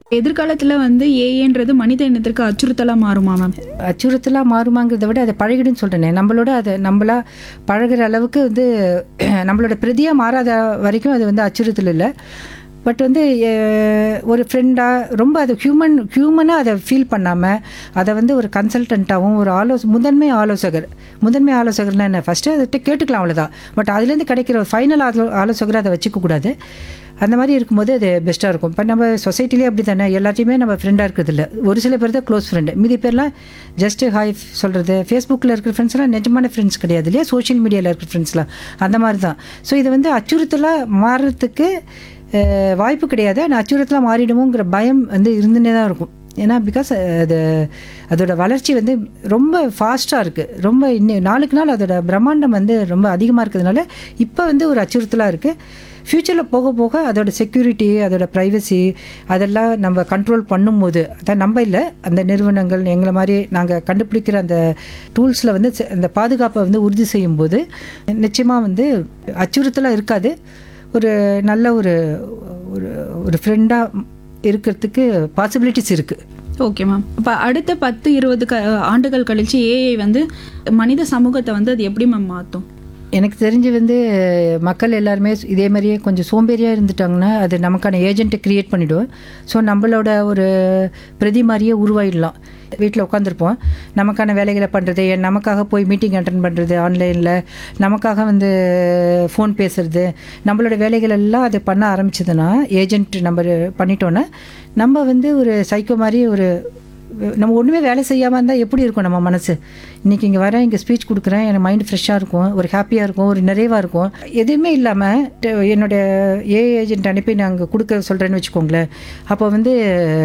எதிர்காலத்துல வந்து ஏஏன்றது மனித இனத்திற்கு அச்சுறுத்தலா மாறுமா மேம் அச்சுறுத்தலாக மாறுமாங்கிறத விட அதை பழகிடுன்னு சொல்கிறேனே நம்மளோட அதை நம்மளா பழகுற அளவுக்கு வந்து நம்மளோட பிரதியாக மாறாத வரைக்கும் அது வந்து அச்சுறுத்தல் இல்லை பட் வந்து அஹ், ஒரு ஃப்ரெண்டாக ரொம்ப அது ஹியூமன் ஹியூமனாக அதை ஃபீல் பண்ணாமல் அதை வந்து ஒரு கன்சல்டண்ட்டாகவும் ஒரு ஆலோச முதன்மை ஆலோசகர் முதன்மை ஆலோசகர்னா என்ன ஃபஸ்ட்டு அதை கேட்டுக்கலாம் அவ்வளோதான் பட் அதுலேருந்து கிடைக்கிற ஒரு ஃபைனல் ஆலோ ஆலோசகரை அதை வச்சுக்கக்கூடாது அந்த மாதிரி இருக்கும்போது அது பெஸ்ட்டாக இருக்கும் இப்போ நம்ம சொசைட்டிலே அப்படி தானே எல்லாத்தையுமே நம்ம ஃப்ரெண்டாக இருக்கிறதில்ல ஒரு சில பேர் தான் க்ளோஸ் ஃப்ரெண்டு மீதி பேர்லாம் ஜஸ்ட்டு ஹாய் சொல்கிறது ஃபேஸ்புக்கில் இருக்கிற ஃப்ரெண்ட்ஸ்லாம் நிஜமான ஃப்ரெண்ட்ஸ் கிடையாது இல்லையா சோஷியல் மீடியாவில் இருக்கிற ஃப்ரெண்ட்ஸ்லாம் அந்த மாதிரி தான் ஸோ இது வந்து அச்சுறுத்தலாக மாறுறதுக்கு அஹ், வாய்ப்பு கிடையாது ஆனால் அச்சுறுத்தலாக மாறிடுமோங்கிற பயம் வந்து இருந்துன்னே தான் இருக்கும் ஏன்னா பிகாஸ் அது அதோட வளர்ச்சி வந்து ரொம்ப ஃபாஸ்ட்டாக இருக்குது ரொம்ப இன்னும் நாளுக்கு நாள் அதோட பிரம்மாண்டம் வந்து ரொம்ப அதிகமாக இருக்கிறதுனால இப்போ வந்து ஒரு அச்சுறுத்தலாக இருக்குது ஃப்யூச்சரில் போக போக அதோட செக்யூரிட்டி அதோட ப்ரைவசி அதெல்லாம் நம்ம கண்ட்ரோல் பண்ணும்போது அதான் நம்ம இல்லை அந்த நிறுவனங்கள் எங்களை மாதிரி நாங்கள் கண்டுபிடிக்கிற அந்த டூல்ஸில் வந்து செ- அந்த பாதுகாப்பை வந்து உறுதி செய்யும்போது நிச்சயமாக வந்து அச்சுறுத்தலாக இருக்காது ஒரு நல்ல ஒரு ஒரு ஒரு ஃப்ரெண்டாக இருக்கிறதுக்கு பாசிபிலிட்டிஸ் இருக்குது ஓகே மேம் இப்போ அடுத்த பத்து இருபது க ஆண்டுகள் கழிச்சு ஏஐ வந்து மனித சமூகத்தை வந்து அது எப்படி மேம் மாற்றும் எனக்கு தெரிஞ்சு வந்து மக்கள் எல்லாருமே இதே மாதிரியே கொஞ்சம் சோம்பேறியாக இருந்துட்டாங்கன்னா அது நமக்கான ஏஜென்ட்டை க்ரியேட் பண்ணிவிடும் ஸோ நம்மளோட ஒரு பிரதி மாதிரியே உருவாயிடலாம் வீட்டில் உட்காந்துருப்போம் நமக்கான வேலைகளை பண்ணுறது நமக்காக போய் மீட்டிங் அட்டன் பண்ணுறது ஆன்லைனில் நமக்காக வந்து ஃபோன் பேசுறது நம்மளோட வேலைகள் எல்லாம் அது பண்ண ஆரம்பிச்சதுன்னா ஏஜென்ட் நம்ம பண்ணிட்டோன்னா நம்ம வந்து ஒரு சைக்கோ மாதிரி ஒரு நம்ம ஒன்றுமே வேலை செய்யாமல் இருந்தால் எப்படி இருக்கும் நம்ம மனசு இன்றைக்கி இங்கே வரேன் இங்கே ஸ்பீச் கொடுக்குறேன் எனக்கு மைண்டு ஃப்ரெஷ்ஷாக இருக்கும் ஒரு ஹாப்பியாக இருக்கும் ஒரு நிறைவாக இருக்கும் எதுவுமே இல்லாமல் என்னுடைய ஏ ஏஜென்ட் அனுப்பி நாங்கள் கொடுக்க சொல்கிறேன்னு வச்சுக்கோங்களேன் அப்போ வந்து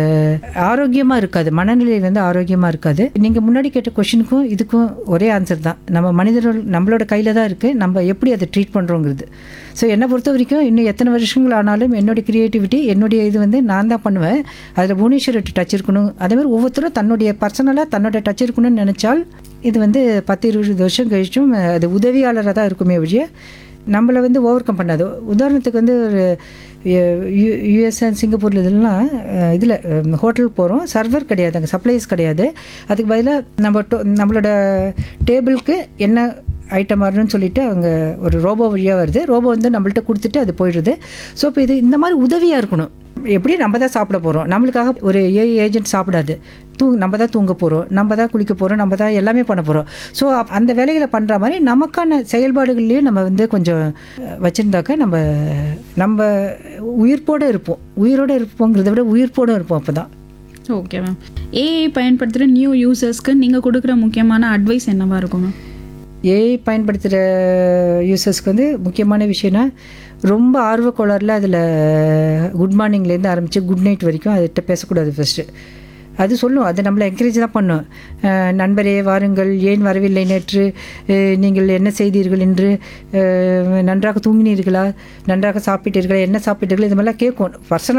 ஆரோக்கியமாக இருக்காது மனநிலை வந்து ஆரோக்கியமாக இருக்காது நீங்கள் முன்னாடி கேட்ட கொஷினுக்கும் இதுக்கும் ஒரே ஆன்சர் தான் நம்ம மனிதர்கள் நம்மளோட கையில் தான் இருக்குது நம்ம எப்படி அதை ட்ரீட் பண்ணுறோங்கிறது ஸோ என்னை பொறுத்த வரைக்கும் இன்னும் எத்தனை வருஷங்கள் ஆனாலும் என்னுடைய க்ரியேட்டிவிட்டி என்னுடைய இது வந்து நான் தான் பண்ணுவேன் அதில் புவனேஸ்வரி டச் இருக்கணும் அதே மாதிரி ஒவ்வொருத்தரும் தன்னுடைய பர்சனலாக தன்னோட டச் இருக்கணும்னு நினச்சால் இது வந்து பத்து இருபது வருஷம் கழிச்சும் அது உதவியாளராக தான் இருக்குமே ஒழிய நம்மளை வந்து ஓவர் கம் பண்ணாது உதாரணத்துக்கு வந்து ஒரு யூஎஸ் அண்ட் சிங்கப்பூரில் இதெல்லாம் இதில் ஹோட்டலுக்கு போகிறோம் சர்வர் கிடையாது அங்கே சப்ளைஸ் கிடையாது அதுக்கு பதிலாக நம்ம டோ- நம்மளோட டேபிளுக்கு என்ன ஐட்டம் வரணும்னு சொல்லிட்டு அவங்க ஒரு ரோபோ வழியாக வருது ரோபோ வந்து நம்மள்ட்ட கொடுத்துட்டு அது போயிடுது ஸோ இப்போ இது இந்த மாதிரி உதவியாக இருக்கணும் எப்படி நம்ம தான் சாப்பிட போகிறோம் நம்மளுக்காக ஒரு ஏ ஏஜென்ட் சாப்பிடாது தூ நம்ம தான் தூங்க போகிறோம் நம்ம தான் குளிக்க போகிறோம் நம்ம தான் எல்லாமே பண்ண போகிறோம் ஸோ அந்த வேலைகளை பண்ணுற மாதிரி நமக்கான செயல்பாடுகள்லேயும் நம்ம வந்து கொஞ்சம் வச்சுருந்தாக்க நம்ம நம்ம உயிர்ப்போடு இருப்போம் உயிரோடு இருப்போங்கிறத விட உயிர்ப்போடு இருப்போம் அப்போ தான் ஓகே மேம் ஏஐ பயன்படுத்துகிற நியூ யூசர்ஸ்க்கு நீங்கள் கொடுக்குற முக்கியமான அட்வைஸ் என்னவா இருக்கும் மேம் ஏஐ பயன்படுத்துகிற யூசர்ஸ்க்கு வந்து முக்கியமான விஷயம்னா ரொம்ப ஆர்வக்கோளாறில் அதில் குட் மார்னிங்லேருந்து ஆரம்பித்து குட் நைட் வரைக்கும் அதுகிட்ட பேசக்கூடாது ஃபஸ்ட்டு அது சொல்லும் அது நம்மளை என்கரேஜ் தான் பண்ணும் அஹ், நண்பரே வாருங்கள் ஏன் வரவில்லை நேற்று அஹ், நீங்கள் என்ன செய்தீர்கள் என்று அஹ், நன்றாக தூங்கினீர்களா நன்றாக சாப்பிட்டீர்களா என்ன சாப்பிட்டீர்கள் இது மாதிரிலாம் கேட்கும் பர்சனல்